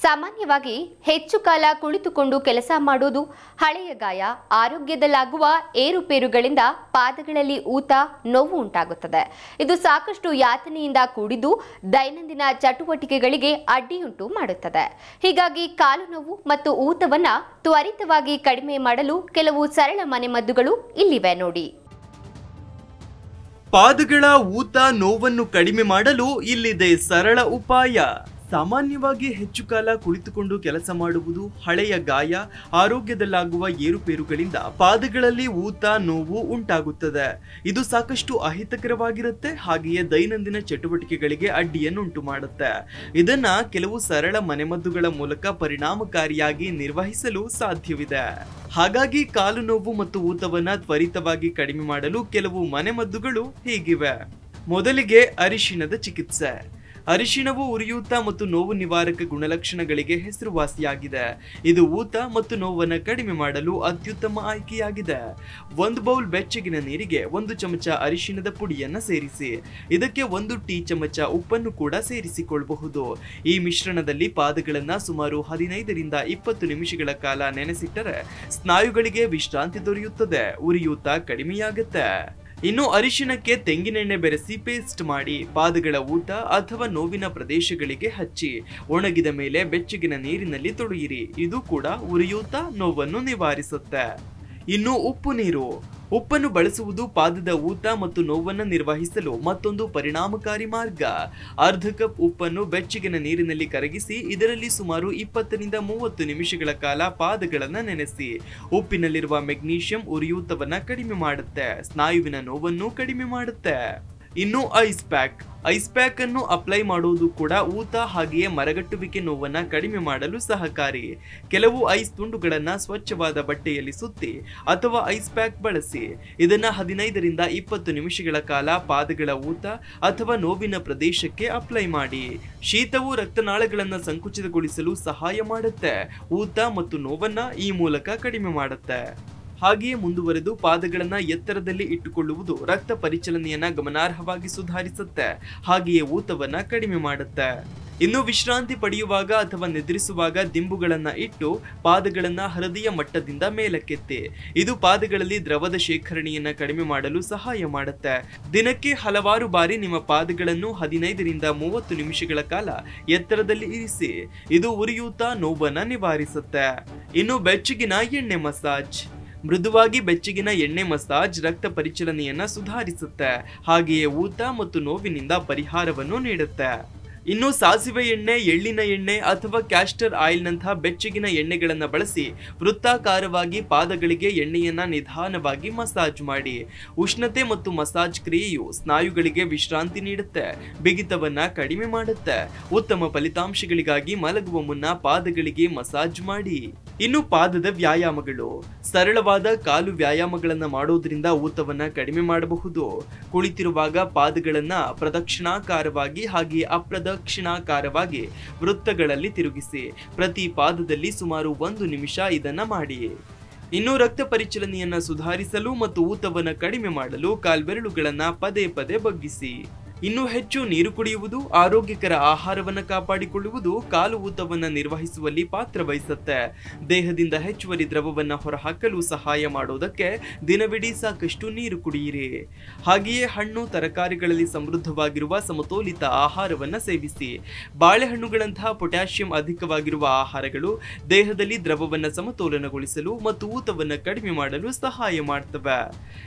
ಸಾಮಾನ್ಯವಾಗಿ ಹೆಚ್ಚು ಕಾಲ ಕುಳಿತುಕೊಂಡು ಕೆಲಸ ಮಾಡುವುದು ಹಳೆಯ ಗಾಯ ಆರೋಗ್ಯದಲ್ಲಾಗುವ ಏರುಪೇರುಗಳಿಂದ ಪಾದಗಳಲ್ಲಿ ಊತ ನೋವು ಉಂಟಾಗುತ್ತದೆ ಇದು ಸಾಕಷ್ಟು ಯಾತನೆಯಿಂದ ಕೂಡಿದ್ದು ದೈನಂದಿನ ಚಟುವಟಿಕೆಗಳಿಗೆ ಅಡ್ಡಿಯುಂಟು ಮಾಡುತ್ತದೆ ಹೀಗಾಗಿ ಕಾಲು ನೋವು ಮತ್ತು ಊತವನ್ನ ತ್ವರಿತವಾಗಿ ಕಡಿಮೆ ಮಾಡಲು ಕೆಲವು ಸರಳ ಮನೆಮದ್ದುಗಳು ಇಲ್ಲಿವೆ ನೋಡಿ ಪಾದಗಳ ಊತ ನೋವನ್ನು ಕಡಿಮೆ ಮಾಡಲು ಇಲ್ಲಿದೆ ಸರಳ ಉಪಾಯ ಸಾಮಾನ್ಯವಾಗಿ ಹೆಚ್ಚು ಕಾಲ ಕುಳಿತುಕೊಂಡು ಕೆಲಸ ಮಾಡುವುದು ಹಳೆಯ ಗಾಯ ಆರೋಗ್ಯದಲ್ಲಾಗುವ ಏರುಪೇರುಗಳಿಂದ ಪಾದಗಳಲ್ಲಿ ಊತ ನೋವು ಉಂಟಾಗುತ್ತದೆ ಇದು ಸಾಕಷ್ಟು ಅಹಿತಕರವಾಗಿರುತ್ತೆ ಹಾಗೆಯೇ ದೈನಂದಿನ ಚಟುವಟಿಕೆಗಳಿಗೆ ಅಡ್ಡಿಯನ್ನುಂಟು ಮಾಡುತ್ತೆ ಇದನ್ನ ಕೆಲವು ಸರಳ ಮನೆಮದ್ದುಗಳ ಮೂಲಕ ಪರಿಣಾಮಕಾರಿಯಾಗಿ ನಿರ್ವಹಿಸಲು ಸಾಧ್ಯವಿದೆ ಹಾಗಾಗಿ ಕಾಲು ನೋವು ಮತ್ತು ಊತವನ್ನ ತ್ವರಿತವಾಗಿ ಕಡಿಮೆ ಮಾಡಲು ಕೆಲವು ಮನೆಮದ್ದುಗಳು ಹೀಗಿವೆ ಮೊದಲಿಗೆ ಅರಿಶಿಣದ ಚಿಕಿತ್ಸೆ ಅರಿಶಿಣವು ಉರಿಯೂತ ಮತ್ತು ನೋವು ನಿವಾರಕ ಗುಣಲಕ್ಷಣಗಳಿಗೆ ಹೆಸರುವಾಸಿಯಾಗಿದೆ ಇದು ಊತ ಮತ್ತು ನೋವನ್ನು ಕಡಿಮೆ ಮಾಡಲು ಅತ್ಯುತ್ತಮ ಆಯ್ಕೆಯಾಗಿದೆ ಒಂದು ಬೌಲ್ ಬೆಚ್ಚಗಿನ ನೀರಿಗೆ ಒಂದು ಚಮಚ ಅರಿಶಿಣದ ಪುಡಿಯನ್ನ ಸೇರಿಸಿ ಇದಕ್ಕೆ ಒಂದು ಟೀ ಚಮಚ ಉಪ್ಪನ್ನು ಕೂಡ ಸೇರಿಸಿಕೊಳ್ಳಬಹುದು ಈ ಮಿಶ್ರಣದಲ್ಲಿ ಪಾದಗಳನ್ನ ಸುಮಾರು ಹದಿನೈದರಿಂದ ಇಪ್ಪತ್ತು ನಿಮಿಷಗಳ ಕಾಲ ನೆನೆಸಿಟ್ಟರೆ ಸ್ನಾಯುಗಳಿಗೆ ವಿಶ್ರಾಂತಿ ದೊರೆಯುತ್ತದೆ ಉರಿಯೂತ ಕಡಿಮೆಯಾಗುತ್ತೆ ಇನ್ನು ಅರಿಶಿಣಕ್ಕೆ ತೆಂಗಿನೆಣ್ಣೆ ಬೆರೆಸಿ ಪೇಸ್ಟ್ ಮಾಡಿ ಪಾದಗಳ ಊತ ಅಥವಾ ನೋವಿನ ಪ್ರದೇಶಗಳಿಗೆ ಹಚ್ಚಿ ಒಣಗಿದ ಮೇಲೆ ಬೆಚ್ಚಗಿನ ನೀರಿನಲ್ಲಿ ತೊಳೆಯಿರಿ ಇದು ಕೂಡ ಉರಿಯೂತ ನೋವನ್ನು ನಿವಾರಿಸುತ್ತೆ ಇನ್ನು ಉಪ್ಪು ನೀರು ಉಪ್ಪನ್ನು ಬಳಸುವುದು ಪಾದದ ಊತ ಮತ್ತು ನೋವನ್ನು ನಿರ್ವಹಿಸಲು ಮತ್ತೊಂದು ಪರಿಣಾಮಕಾರಿ ಮಾರ್ಗ ಅರ್ಧ ಕಪ್ ಉಪ್ಪನ್ನು ಬೆಚ್ಚಗಿನ ನೀರಿನಲ್ಲಿ ಕರಗಿಸಿ ಇದರಲ್ಲಿ ಸುಮಾರು ಇಪ್ಪತ್ತರಿಂದ ಮೂವತ್ತು ನಿಮಿಷಗಳ ಕಾಲ ಪಾದಗಳನ್ನು ನೆನೆಸಿ ಉಪ್ಪಿನಲ್ಲಿರುವ ಮೆಗ್ನೀಷಿಯಂ ಉರಿಯೂತವನ್ನ ಕಡಿಮೆ ಮಾಡುತ್ತೆ ಸ್ನಾಯುವಿನ ನೋವನ್ನು ಕಡಿಮೆ ಮಾಡುತ್ತೆ ಇನ್ನು ಐಸ್ ಪ್ಯಾಕ್ ಐಸ್ ಪ್ಯಾಕ್ ಅನ್ನು ಅಪ್ಲೈ ಮಾಡುವುದು ಕೂಡ ಊತ ಹಾಗೆಯೇ ಮರಗಟ್ಟುವಿಕೆ ನೋವನ್ನ ಕಡಿಮೆ ಮಾಡಲು ಸಹಕಾರಿ ಕೆಲವು ಐಸ್ ತುಂಡುಗಳನ್ನ ಸ್ವಚ್ಛವಾದ ಬಟ್ಟೆಯಲ್ಲಿ ಸುತ್ತಿ ಅಥವಾ ಐಸ್ ಪ್ಯಾಕ್ ಬಳಸಿ ಇದನ್ನ ಹದಿನೈದರಿಂದ ಇಪ್ಪತ್ತು ನಿಮಿಷಗಳ ಕಾಲ ಪಾದಗಳ ಊತ ಅಥವಾ ನೋವಿನ ಪ್ರದೇಶಕ್ಕೆ ಅಪ್ಲೈ ಮಾಡಿ ಶೀತವು ರಕ್ತನಾಳಗಳನ್ನ ಸಂಕುಚಿತಗೊಳಿಸಲು ಸಹಾಯ ಮಾಡುತ್ತೆ ಊತ ಮತ್ತು ನೋವನ್ನ ಈ ಮೂಲಕ ಕಡಿಮೆ ಮಾಡುತ್ತೆ ಹಾಗೆಯೇ ಮುಂದುವರೆದು ಪಾದಗಳನ್ನ ಎತ್ತರದಲ್ಲಿ ಇಟ್ಟುಕೊಳ್ಳುವುದು ರಕ್ತ ಪರಿಚಲನೆಯನ್ನ ಗಮನಾರ್ಹವಾಗಿ ಸುಧಾರಿಸುತ್ತೆ ಹಾಗೆಯೇ ಊತವನ್ನ ಕಡಿಮೆ ಮಾಡುತ್ತೆ ಇನ್ನು ವಿಶ್ರಾಂತಿ ಪಡೆಯುವಾಗ ಅಥವಾ ನಿದ್ರಿಸುವಾಗ ದಿಂಬುಗಳನ್ನ ಇಟ್ಟು ಪಾದಗಳನ್ನ ಹೃದಯ ಮಟ್ಟದಿಂದ ಮೇಲಕ್ಕೆತ್ತಿ ಇದು ಪಾದಗಳಲ್ಲಿ ದ್ರವದ ಶೇಖರಣೆಯನ್ನ ಕಡಿಮೆ ಮಾಡಲು ಸಹಾಯ ಮಾಡುತ್ತೆ ದಿನಕ್ಕೆ ಹಲವಾರು ಬಾರಿ ನಿಮ್ಮ ಪಾದಗಳನ್ನು ಹದಿನೈದರಿಂದ ಮೂವತ್ತು ನಿಮಿಷಗಳ ಕಾಲ ಎತ್ತರದಲ್ಲಿ ಇರಿಸಿ ಇದು ಉರಿಯೂತ ನೋವನ್ನ ನಿವಾರಿಸುತ್ತೆ ಇನ್ನು ಬೆಚ್ಚಗಿನ ಎಣ್ಣೆ ಮಸಾಜ್ ಮೃದುವಾಗಿ ಬೆಚ್ಚಗಿನ ಎಣ್ಣೆ ಮಸಾಜ್ ರಕ್ತ ಪರಿಚಲನೆಯನ್ನ ಸುಧಾರಿಸುತ್ತೆ ಹಾಗೆಯೇ ಊತ ಮತ್ತು ನೋವಿನಿಂದ ಪರಿಹಾರವನ್ನು ನೀಡುತ್ತೆ ಇನ್ನು ಸಾಸಿವೆ ಎಣ್ಣೆ ಎಳ್ಳಿನ ಎಣ್ಣೆ ಅಥವಾ ಕ್ಯಾಸ್ಟರ್ ಆಯಿಲ್ನಂತಹ ಬೆಚ್ಚಗಿನ ಎಣ್ಣೆಗಳನ್ನ ಬಳಸಿ ವೃತ್ತಾಕಾರವಾಗಿ ಪಾದಗಳಿಗೆ ಎಣ್ಣೆಯನ್ನ ನಿಧಾನವಾಗಿ ಮಸಾಜ್ ಮಾಡಿ ಉಷ್ಣತೆ ಮತ್ತು ಮಸಾಜ್ ಕ್ರಿಯೆಯು ಸ್ನಾಯುಗಳಿಗೆ ವಿಶ್ರಾಂತಿ ನೀಡುತ್ತೆ ಬಿಗಿತವನ್ನ ಕಡಿಮೆ ಮಾಡುತ್ತೆ ಉತ್ತಮ ಫಲಿತಾಂಶಗಳಿಗಾಗಿ ಮಲಗುವ ಮುನ್ನ ಪಾದಗಳಿಗೆ ಮಸಾಜ್ ಮಾಡಿ ಇನ್ನು ಪಾದದ ವ್ಯಾಯಾಮಗಳು ಸರಳವಾದ ಕಾಲು ವ್ಯಾಯಾಮಗಳನ್ನ ಮಾಡೋದ್ರಿಂದ ಊತವನ್ನ ಕಡಿಮೆ ಮಾಡಬಹುದು ಕುಳಿತಿರುವಾಗ ಪಾದಗಳನ್ನ ಪ್ರದಕ್ಷಿಣಾಕಾರವಾಗಿ ಹಾಗೆ ಅಪ್ರದಕ್ಷಿಣಾಕಾರವಾಗಿ ವೃತ್ತಗಳಲ್ಲಿ ತಿರುಗಿಸಿ ಪ್ರತಿ ಪಾದದಲ್ಲಿ ಸುಮಾರು ಒಂದು ನಿಮಿಷ ಇದನ್ನ ಮಾಡಿ ಇನ್ನು ರಕ್ತ ಪರಿಚಲನೆಯನ್ನ ಸುಧಾರಿಸಲು ಮತ್ತು ಊತವನ್ನ ಕಡಿಮೆ ಮಾಡಲು ಕಾಲ್ಬೆರಳುಗಳನ್ನ ಪದೇ ಪದೇ ಬಗ್ಗಿಸಿ ಇನ್ನು ಹೆಚ್ಚು ನೀರು ಕುಡಿಯುವುದು ಆರೋಗ್ಯಕರ ಆಹಾರವನ್ನ ಕಾಪಾಡಿಕೊಳ್ಳುವುದು ಕಾಲು ಊತವನ್ನ ನಿರ್ವಹಿಸುವಲ್ಲಿ ಪಾತ್ರ ವಹಿಸುತ್ತೆ ದೇಹದಿಂದ ಹೆಚ್ಚುವರಿ ದ್ರವವನ್ನ ಹೊರಹಾಕಲು ಸಹಾಯ ಮಾಡೋದಕ್ಕೆ ದಿನವಿಡೀ ಸಾಕಷ್ಟು ನೀರು ಕುಡಿಯಿರಿ ಹಾಗೆಯೇ ಹಣ್ಣು ತರಕಾರಿಗಳಲ್ಲಿ ಸಮೃದ್ಧವಾಗಿರುವ ಸಮತೋಲಿತ ಆಹಾರವನ್ನ ಸೇವಿಸಿ ಬಾಳೆಹಣ್ಣುಗಳಂತಹ ಪೊಟ್ಯಾಷಿಯಂ ಅಧಿಕವಾಗಿರುವ ಆಹಾರಗಳು ದೇಹದಲ್ಲಿ ದ್ರವವನ್ನ ಸಮತೋಲನಗೊಳಿಸಲು ಮತ್ತು ಊತವನ್ನ ಕಡಿಮೆ ಮಾಡಲು ಸಹಾಯ ಮಾಡ್ತವೆ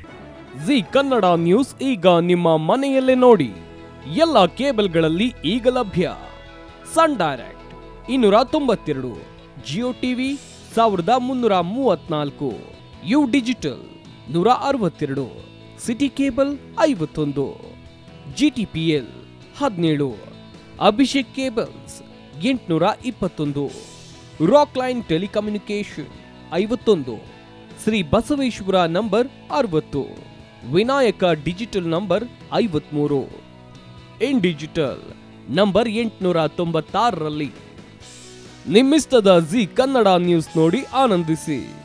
ಜಿ ಕನ್ನಡ ನ್ಯೂಸ್ ಈಗ ನಿಮ್ಮ ಮನೆಯಲ್ಲೇ ನೋಡಿ ಎಲ್ಲ ಕೇಬಲ್ಗಳಲ್ಲಿ ಈಗ ಲಭ್ಯ ಸನ್ ಡೈರೆಕ್ಟ್ ಇನ್ನೂರ ತೊಂಬತ್ತೆರಡು ಜಿಯೋ ಟಿವಿ ಸಾವಿರದ ಮುನ್ನೂರ ಮೂವತ್ನಾಲ್ಕು ಯು ಡಿಜಿಟಲ್ ನೂರ ಅರವತ್ತೆರಡು ಸಿಟಿ ಕೇಬಲ್ ಐವತ್ತೊಂದು ಜಿ ಟಿ ಪಿ ಎಲ್ ಹದಿನೇಳು ಅಭಿಷೇಕ್ ಕೇಬಲ್ಸ್ ಎಂಟುನೂರ ಇಪ್ಪತ್ತೊಂದು ರಾಕ್ ಲೈನ್ ಟೆಲಿಕಮ್ಯುನಿಕೇಶನ್ ಐವತ್ತೊಂದು ಶ್ರೀ ಬಸವೇಶ್ವರ ನಂಬರ್ ಅರವತ್ತು ವಿನಾಯಕ ಡಿಜಿಟಲ್ ನಂಬರ್ ಐವತ್ಮೂರು ಇನ್ ಡಿಜಿಟಲ್ ನಂಬರ್ ಎಂಟುನೂರ ತೊಂಬತ್ತಾರರಲ್ಲಿ ನಿಮ್ಮಿಸ್ತದ ಜಿ ಕನ್ನಡ ನ್ಯೂಸ್ ನೋಡಿ ಆನಂದಿಸಿ